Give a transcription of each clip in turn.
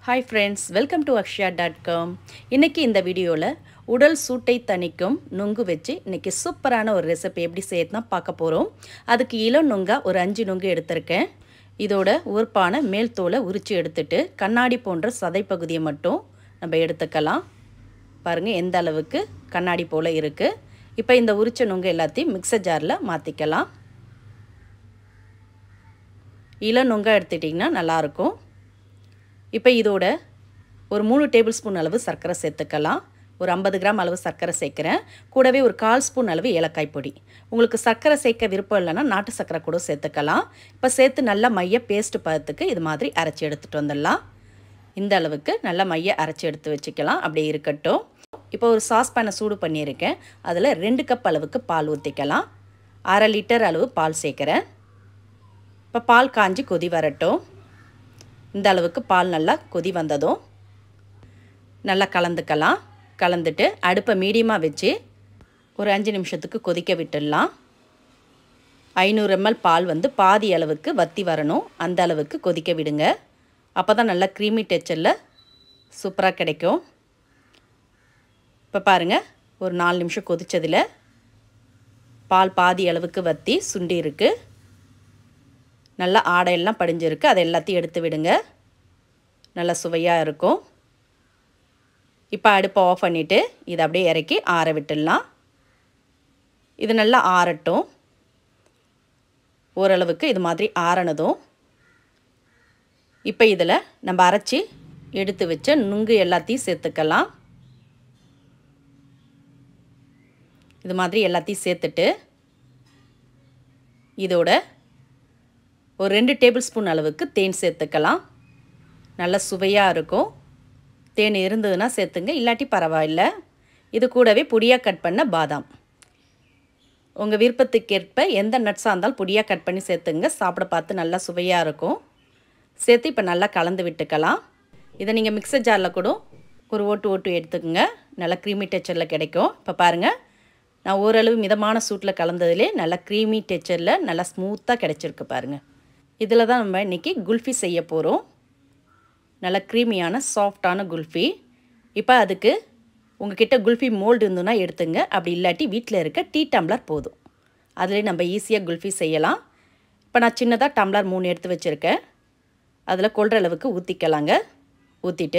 hi friends welcome to Akshaya dot com இன்றைக்கி இந்த வீடியோவில் உடல் சூட்டை தணிக்கும் நுங்கு வச்சு இன்றைக்கி சூப்பரான ஒரு ரெசிபி எப்படி செய்யறதுனா பார்க்க போகிறோம் அதுக்கு இளம் நுங்கா ஒரு அஞ்சு நுங்கு எடுத்திருக்கேன் இதோட உறுப்பான மேல் தோலை உரித்து எடுத்துட்டு கண்ணாடி போன்ற சதை பகுதியை மட்டும் நம்ம எடுத்துக்கலாம் பாருங்கள் எந்த அளவுக்கு கண்ணாடி போல் இருக்குது இப்போ இந்த உரிச்ச நுங்கு எல்லாத்தையும் மிக்சர் ஜாரில் மாற்றிக்கலாம் இளம் நுங்கா எடுத்துட்டிங்கன்னா நல்லாயிருக்கும் இப்போ இதோட ஒரு மூணு டேபிள் ஸ்பூன் அளவு சர்க்கரை சேர்த்துக்கலாம் ஒரு ஐம்பது கிராம் அளவு சர்க்கரை சேர்க்குறேன் கூடவே ஒரு கால் ஸ்பூன் அளவு ஏலக்காய் பொடி உங்களுக்கு சர்க்கரை சேர்க்க விருப்பம் இல்லைன்னா நாட்டு சர்க்கரை கூட சேர்த்துக்கலாம் இப்போ சேர்த்து நல்லா மைய பேஸ்ட் பதத்துக்கு இது மாதிரி அரைச்சி எடுத்துகிட்டு வந்துடலாம் இந்த அளவுக்கு நல்லா மைய அரைச்சி எடுத்து வச்சுக்கலாம் அப்படியே இருக்கட்டும் இப்போ ஒரு சாஸ் பேனை சூடு பண்ணியிருக்கேன் அதில் ரெண்டு கப் அளவுக்கு பால் ஊற்றிக்கலாம் அரை லிட்டர் அளவு பால் சேர்க்குறேன் இப்போ பால் காஞ்சி கொதி வரட்டும் இந்த அளவுக்கு பால் நல்லா கொதி வந்ததும் நல்லா கலந்துக்கலாம் கலந்துட்டு அடுப்பை மீடியமாக வச்சு ஒரு அஞ்சு நிமிஷத்துக்கு கொதிக்க விட்டுடலாம் ஐநூறு எம்எல் பால் வந்து பாதி அளவுக்கு வத்தி வரணும் அந்த அளவுக்கு கொதிக்க விடுங்க அப்போ தான் நல்லா க்ரீமி டெக்சரில் சூப்பராக கிடைக்கும் இப்போ பாருங்கள் ஒரு நாலு நிமிஷம் கொதித்ததில் பால் பாதி அளவுக்கு வற்றி சுண்டி இருக்குது நல்லா ஆடையெல்லாம் படிஞ்சிருக்கு அதை எல்லாத்தையும் எடுத்து விடுங்க நல்லா சுவையாக இருக்கும் இப்போ அடுப்பை ஆஃப் பண்ணிவிட்டு இதை அப்படியே இறக்கி ஆற விட்டுடலாம் இது நல்லா ஆறட்டும் ஓரளவுக்கு இது மாதிரி ஆறனதும் இப்போ இதில் நம்ம அரைச்சி எடுத்து வச்ச நுங்கு எல்லாத்தையும் சேர்த்துக்கலாம் இது மாதிரி எல்லாத்தையும் சேர்த்துட்டு இதோட ஒரு ரெண்டு டேபிள் ஸ்பூன் அளவுக்கு தேன் சேர்த்துக்கலாம் நல்ல சுவையாக இருக்கும் தேன் இருந்ததுன்னா சேர்த்துங்க இல்லாட்டி பரவாயில்ல இது கூடவே பொடியாக கட் பண்ண பாதாம் உங்கள் விருப்பத்துக்கேற்ப எந்த நட்ஸாக இருந்தாலும் பொடியாக கட் பண்ணி சேர்த்துங்க சாப்பிட பார்த்து நல்லா சுவையாக இருக்கும் சேர்த்து இப்போ நல்லா கலந்து விட்டுக்கலாம் இதை நீங்கள் மிக்சர் ஜாரில் கூட ஒரு ஓட்டு ஓட்டு எடுத்துக்கோங்க நல்லா க்ரீமி டெக்சரில் கிடைக்கும் இப்போ பாருங்கள் நான் ஓரளவு மிதமான சூட்டில் கலந்ததுலே நல்லா க்ரீமி டெக்சரில் நல்லா ஸ்மூத்தாக கிடச்சிருக்கு பாருங்கள் இதில் தான் நம்ம இன்றைக்கி குல்ஃபி செய்ய போகிறோம் நல்ல க்ரீமியான சாஃப்டான குல்ஃபி இப்போ அதுக்கு உங்ககிட்ட குல்ஃபி மோல்டு இருந்ததுன்னா எடுத்துங்க அப்படி இல்லாட்டி வீட்டில் இருக்க டீ டம்ளர் போதும் அதில் நம்ம ஈஸியாக குல்ஃபி செய்யலாம் இப்போ நான் சின்னதாக டம்ளர் மூணு எடுத்து வச்சுருக்கேன் அதில் கொள்கிற அளவுக்கு ஊற்றிக்கலாங்க ஊற்றிட்டு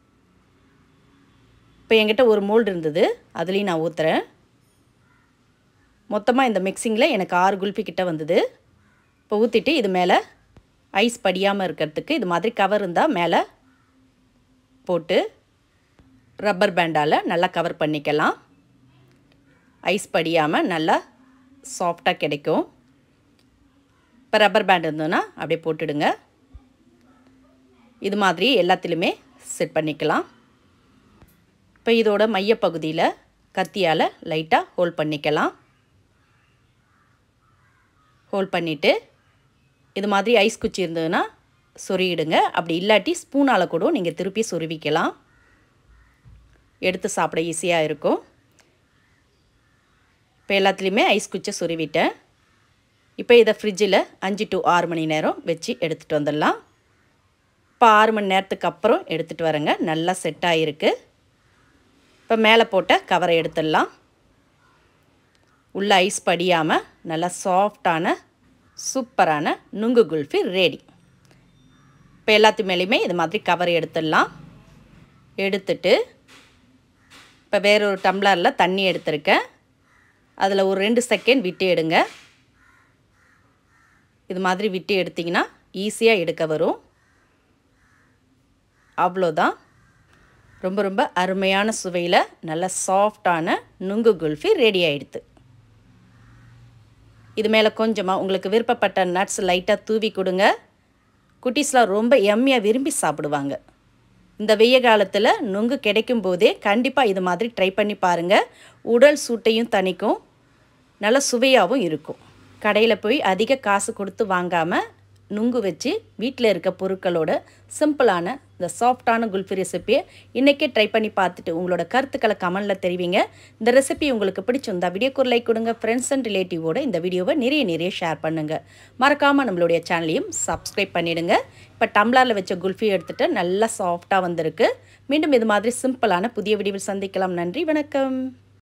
இப்போ என்கிட்ட ஒரு மோல்டு இருந்தது அதுலேயும் நான் ஊற்றுறேன் மொத்தமாக இந்த மிக்சிங்கில் எனக்கு ஆறு குல்ஃபி கிட்ட வந்தது இப்போ ஊற்றிட்டு இது மேலே ஐஸ் படியாமல் இருக்கிறதுக்கு இது மாதிரி கவர் இருந்தால் மேலே போட்டு ரப்பர் பேண்டால் நல்லா கவர் பண்ணிக்கலாம் ஐஸ் படியாமல் நல்லா சாஃப்டாக கிடைக்கும் இப்போ ரப்பர் பேண்ட் இருந்ததுன்னா அப்படியே போட்டுடுங்க இது மாதிரி எல்லாத்துலேயுமே செட் பண்ணிக்கலாம் இப்போ இதோட மையப்பகுதியில் கத்தியால் லைட்டாக ஹோல்ட் பண்ணிக்கலாம் ஹோல்ட் பண்ணிவிட்டு இது மாதிரி ஐஸ் குச்சி இருந்ததுன்னா சொருகிடுங்க அப்படி இல்லாட்டி ஸ்பூனால் கூட நீங்கள் திருப்பி சொருவிக்கலாம் எடுத்து சாப்பிட ஈஸியாக இருக்கும் இப்போ எல்லாத்துலேயுமே ஐஸ் குச்சை சொருவிட்டேன் இப்போ இதை ஃப்ரிட்ஜில் அஞ்சு டு ஆறு மணி நேரம் வச்சு எடுத்துகிட்டு வந்துடலாம் இப்போ ஆறு மணி நேரத்துக்கு அப்புறம் எடுத்துகிட்டு வரேங்க நல்லா செட் ஆகிருக்கு இப்போ மேலே போட்ட கவரை எடுத்துடலாம் உள்ள ஐஸ் படியாமல் நல்லா சாஃப்டான சூப்பரான நுங்கு குல்ஃபி ரெடி இப்போ எல்லாத்து மேலேயுமே இது மாதிரி கவர் எடுத்துடலாம் எடுத்துட்டு இப்போ வேற ஒரு டம்ளரில் தண்ணி எடுத்திருக்கேன் அதில் ஒரு ரெண்டு செகண்ட் விட்டு எடுங்க இது மாதிரி விட்டு எடுத்திங்கன்னா ஈஸியாக எடுக்க வரும் அவ்வளோதான் ரொம்ப ரொம்ப அருமையான சுவையில் நல்ல சாஃப்டான நுங்கு குல்ஃபி ரெடி ஆகிடுது இது மேலே கொஞ்சமாக உங்களுக்கு விருப்பப்பட்ட நட்ஸ் லைட்டாக தூவி கொடுங்க குட்டீஸ்லாம் ரொம்ப எம்மியாக விரும்பி சாப்பிடுவாங்க இந்த வெய்ய காலத்தில் நுங்கு கிடைக்கும் போதே கண்டிப்பாக இது மாதிரி ட்ரை பண்ணி பாருங்கள் உடல் சூட்டையும் தணிக்கும் நல்ல சுவையாகவும் இருக்கும் கடையில் போய் அதிக காசு கொடுத்து வாங்காமல் நுங்கு வச்சு வீட்டில் இருக்க பொருட்களோட சிம்பிளான இந்த சாஃப்டான குல்ஃபி ரெசிப்பியை இன்றைக்கே ட்ரை பண்ணி பார்த்துட்டு உங்களோட கருத்துக்களை கமெண்டில் தெரிவிங்க இந்த ரெசிபி உங்களுக்கு பிடிச்சிருந்தா வீடியோக்கு ஒரு லைக் கொடுங்க ஃப்ரெண்ட்ஸ் அண்ட் ரிலேட்டிவோட இந்த வீடியோவை நிறைய நிறைய ஷேர் பண்ணுங்கள் மறக்காமல் நம்மளுடைய சேனலையும் சப்ஸ்கிரைப் பண்ணிவிடுங்க இப்போ டம்ளரில் வச்ச குல்ஃபி எடுத்துகிட்டு நல்லா சாஃப்டாக வந்திருக்கு மீண்டும் இது மாதிரி சிம்பிளான புதிய வீடியோவில் சந்திக்கலாம் நன்றி வணக்கம்